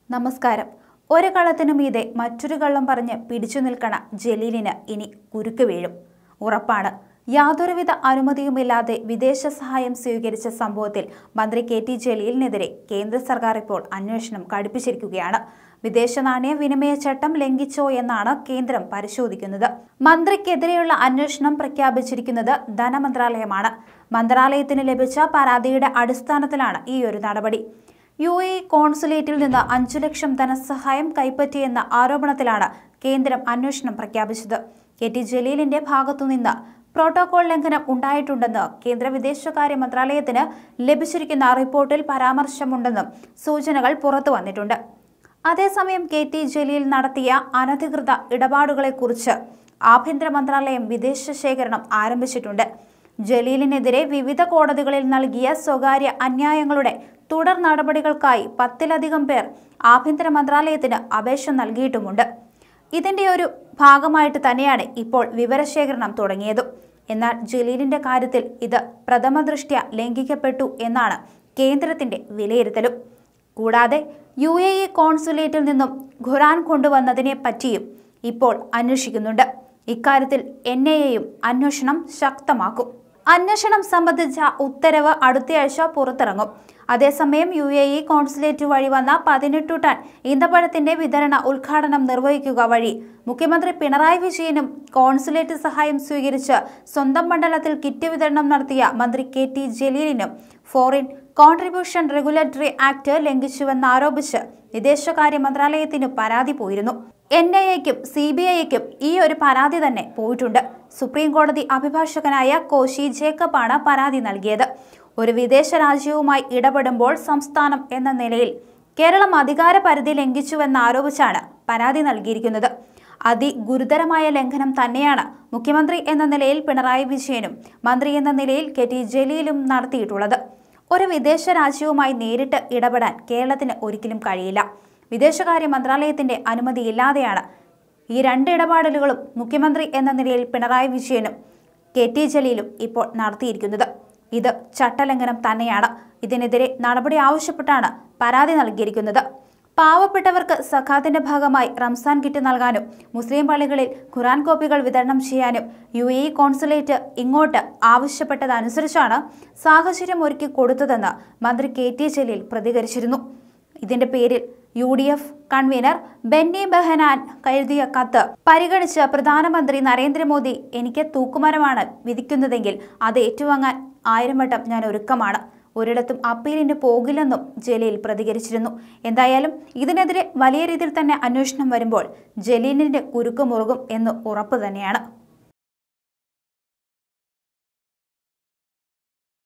നമസ്കാരം ഒരു കള്ളത്തിനു മീതെ മറ്റൊരു കള്ളം പറഞ്ഞ് പിടിച്ചു നിൽക്കണ ജലീലിന് ഇനി കുരുക്ക് വീഴും ഉറപ്പാണ് യാതൊരുവിധ അനുമതിയുമില്ലാതെ വിദേശ സഹായം സ്വീകരിച്ച സംഭവത്തിൽ മന്ത്രി കെ ടി ജലീലിനെതിരെ കേന്ദ്ര സർക്കാർ ഇപ്പോൾ അന്വേഷണം കടുപ്പിച്ചിരിക്കുകയാണ് വിദേശ നാണയ വിനിമയ ചട്ടം ലംഘിച്ചോ എന്നാണ് കേന്ദ്രം പരിശോധിക്കുന്നത് മന്ത്രിക്കെതിരെയുള്ള അന്വേഷണം പ്രഖ്യാപിച്ചിരിക്കുന്നത് ധനമന്ത്രാലയമാണ് മന്ത്രാലയത്തിന് ലഭിച്ച പരാതിയുടെ അടിസ്ഥാനത്തിലാണ് ഈ ഒരു നടപടി യു എ കോൺസുലേറ്റിൽ നിന്ന് അഞ്ചു ലക്ഷം ധനസഹായം കൈപ്പറ്റിയെന്ന ആരോപണത്തിലാണ് കേന്ദ്രം അന്വേഷണം പ്രഖ്യാപിച്ചത് കെ ടി ജലീലിന്റെ ഭാഗത്തുനിന്ന് പ്രോട്ടോകോൾ ലംഘനം ഉണ്ടായിട്ടുണ്ടെന്ന് കേന്ദ്ര വിദേശകാര്യ മന്ത്രാലയത്തിന് ലഭിച്ചിരിക്കുന്ന റിപ്പോർട്ടിൽ പരാമർശമുണ്ടെന്നും സൂചനകൾ പുറത്തു വന്നിട്ടുണ്ട് അതേസമയം കെ ടി ജലീൽ നടത്തിയ അനധികൃത ഇടപാടുകളെക്കുറിച്ച് ആഭ്യന്തര മന്ത്രാലയം വിദേശ ശേഖരണം ആരംഭിച്ചിട്ടുണ്ട് ജലീലിനെതിരെ വിവിധ കോടതികളിൽ നൽകിയ സ്വകാര്യ അന്യായങ്ങളുടെ തുടർ നടപടികൾക്കായി പത്തിലധികം പേർ ആഭ്യന്തര മന്ത്രാലയത്തിന് അപേക്ഷ നൽകിയിട്ടുമുണ്ട് ഇതിന്റെ ഒരു ഭാഗമായിട്ട് തന്നെയാണ് ഇപ്പോൾ വിവരശേഖരണം തുടങ്ങിയതും എന്നാൽ ജലീലിന്റെ കാര്യത്തിൽ ഇത് പ്രഥമ ദൃഷ്ട്യ ലംഘിക്കപ്പെട്ടു എന്നാണ് കേന്ദ്രത്തിന്റെ വിലയിരുത്തലും കൂടാതെ യു എ ഇ കോൺസുലേറ്റിൽ നിന്നും ഖുറാൻ കൊണ്ടുവന്നതിനെ പറ്റിയും ഇപ്പോൾ അന്വേഷിക്കുന്നുണ്ട് ഇക്കാര്യത്തിൽ എൻ ഐ എയും അന്വേഷണം ശക്തമാക്കും അന്വേഷണം സംബന്ധിച്ച ഉത്തരവ് അടുത്തയാഴ്ച പുറത്തിറങ്ങും അതേസമയം യു എ ഇ കോൺസുലേറ്റ് വഴി വന്ന പതിനെട്ട് ടൺ ഈന്തപ്പഴത്തിന്റെ വിതരണ ഉദ്ഘാടനം നിർവഹിക്കുക വഴി മുഖ്യമന്ത്രി പിണറായി വിജയനും കോൺസുലേറ്റ് സഹായം സ്വീകരിച്ച് സ്വന്തം മണ്ഡലത്തിൽ കിറ്റ് വിതരണം നടത്തിയ മന്ത്രി കെ ടി ജലീലിനും ഫോറിൻ കോൺട്രിബ്യൂഷൻ റെഗുലേറ്ററി ആക്ട് ലംഘിച്ചുവെന്നാരോപിച്ച് വിദേശകാര്യ മന്ത്രാലയത്തിന് പരാതി പോയിരുന്നു എൻ ഐ എക്കും സി ബി ഐക്കും ഈ ഒരു പരാതി തന്നെ പോയിട്ടുണ്ട് സുപ്രീം കോടതി അഭിഭാഷകനായ കോശി ജേക്കബാണ് പരാതി നൽകിയത് ഒരു വിദേശ രാജ്യവുമായി ഇടപെടുമ്പോൾ സംസ്ഥാനം എന്ന നിലയിൽ കേരളം അധികാര പരിധി ലംഘിച്ചുവെന്നാരോപിച്ചാണ് പരാതി നൽകിയിരിക്കുന്നത് അതിഗുരുതരമായ ലംഘനം തന്നെയാണ് മുഖ്യമന്ത്രി എന്ന നിലയിൽ പിണറായി വിജയനും മന്ത്രി എന്ന നിലയിൽ കെ ടി ജലീലും നടത്തിയിട്ടുള്ളത് ഒരു വിദേശ രാജ്യവുമായി നേരിട്ട് ഇടപെടാൻ കേരളത്തിന് ഒരിക്കലും കഴിയില്ല വിദേശകാര്യ മന്ത്രാലയത്തിന്റെ അനുമതിയില്ലാതെയാണ് ഈ രണ്ട് ഇടപാടലുകളും മുഖ്യമന്ത്രി എന്ന നിലയിൽ പിണറായി വിജയനും കെ ടി ജലീലും ഇപ്പോൾ നടത്തിയിരിക്കുന്നത് ഇത് ചട്ടലംഘനം തന്നെയാണ് ഇതിനെതിരെ നടപടി ആവശ്യപ്പെട്ടാണ് പരാതി നൽകിയിരിക്കുന്നത് പാവപ്പെട്ടവർക്ക് സഖാത്തിന്റെ ഭാഗമായി റംസാൻ കിറ്റ് നൽകാനും മുസ്ലിം പള്ളികളിൽ ഖുറാൻ കോപ്പികൾ വിതരണം ചെയ്യാനും യു എ ഇ കോൺസുലേറ്റ് ഇങ്ങോട്ട് ആവശ്യപ്പെട്ടതനുസരിച്ചാണ് സാഹചര്യം ഒരുക്കി കൊടുത്തതെന്ന് മന്ത്രി കെ ടി ജലീൽ പ്രതികരിച്ചിരുന്നു ഇതിന്റെ പേരിൽ U D F convener Benny Behanan എഴുതിയ കത്ത് പരിഗണിച്ച് പ്രധാനമന്ത്രി നരേന്ദ്രമോദി എനിക്ക് തൂക്കുമരമാണ് വിധിക്കുന്നതെങ്കിൽ അത് ഏറ്റുവാങ്ങാൻ ആയിരം വട്ടം ഞാൻ ഒരുക്കമാണ് ഒരിടത്തും അപ്പീലിന് പോകില്ലെന്നും ജലീൽ പ്രതികരിച്ചിരുന്നു എന്തായാലും ഇതിനെതിരെ വലിയ രീതിയിൽ തന്നെ അന്വേഷണം വരുമ്പോൾ ജലീലിന്റെ കുരുക്ക് മുറുകും എന്ന് ഉറപ്പ് തന്നെയാണ്